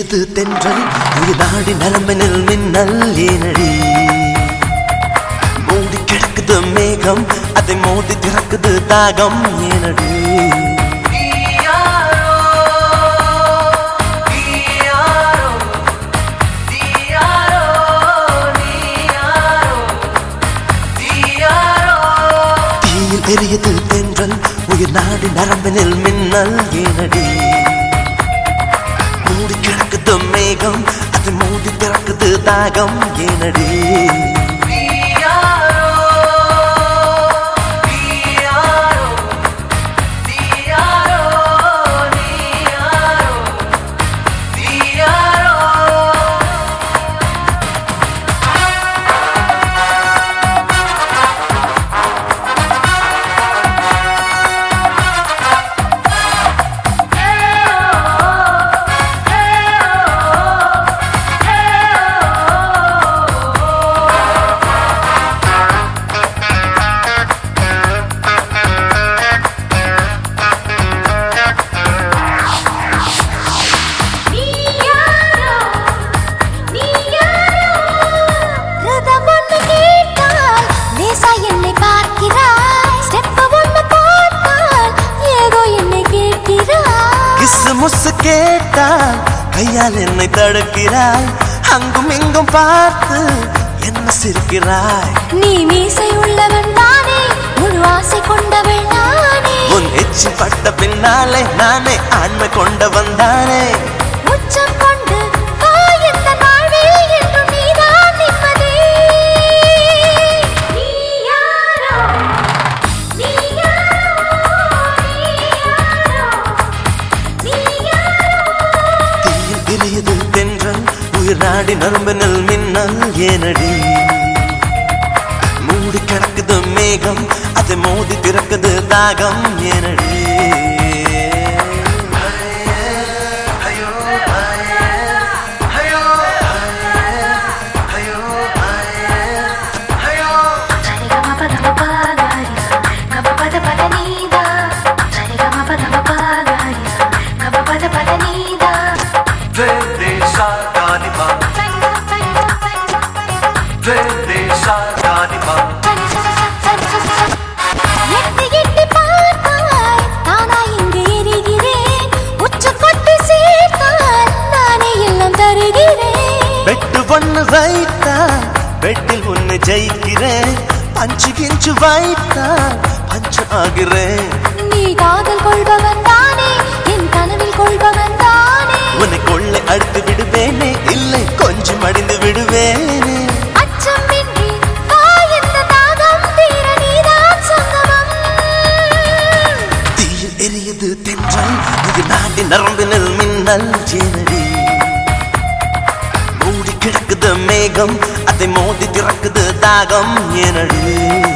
எரியுது தென்றல் உயிர் நாடி நரம்பினில் மின்னல் ஏனடி மூடி கிடக்குது மேகம் அதை மோதி திறக்குது தாகம் ஏனடி தீயில் எரியுது தென்றல் உயிர் நாடி நரம்பினில் மின்னல் ஏனடி மூடி கிடக்குது மேகம் அது மூடி திறக்குது தாகம் ஏனடி கிசு முசு கேட்டால் கையால் என்னை தடுக்கிறாய் அங்கும் இங்கும் பார்த்து என்ன சிரிக்கிறாய் நீ மீசை உள்ளவன் தானே முழு ஆசை கொண்டவள் நானே உன் எச்சி பட்ட பின்னாலே நானே ஆண்மை கொண்ட வந்தானே உச்சம் கொண்டு வா இந்த நாளில் என்றும் நீதான் நிம்மதி. நீ யாரோ? நீ யாரோ? நீ யாரோ? நீ யாரோ? தீயில் எரியுது தென்றல் உயிர் நாடி நரம்பினில் மின்னல் ஏனடி மூடி கிடக்குது மேகம் அதை மோதி திறக்குது தாகம் ஏனடி Vende Satanima, Vende Satanima, எட்டி எட்டி பார்த்தாய், தானா இங்கு எரிகிறேன். உச்சி கொட்டி சேர்த்தால் நானே எல்லாம் தருகிறேன். வெட்டு ஒண்ணு வைத்தா வெட்டில் ஒண்ணு ஜெயிக்கிறேன் பஞ்சு கிஞ்சு வைத்தா பஞ்சு ஆகிறேன் நீ காதல் கொள்பவன் தானே என் கனவில் கொள்பவன் தானே உன்னை கொள்ளை அடுத்து விடுவேனே இல்லை கொஞ்சம் அடிந்து விடுவேனே அச்சமின்றி வா இந்த தாகம் தீர நீதான் சங்கமம் தீயில் எரியுது தென்றல் இது நாடி நரம்பினில் மின்னல் ஜேனடி மூடி கிடக்குது மேகம் அதை மோதி திறக்குது தாகம் ஏனடி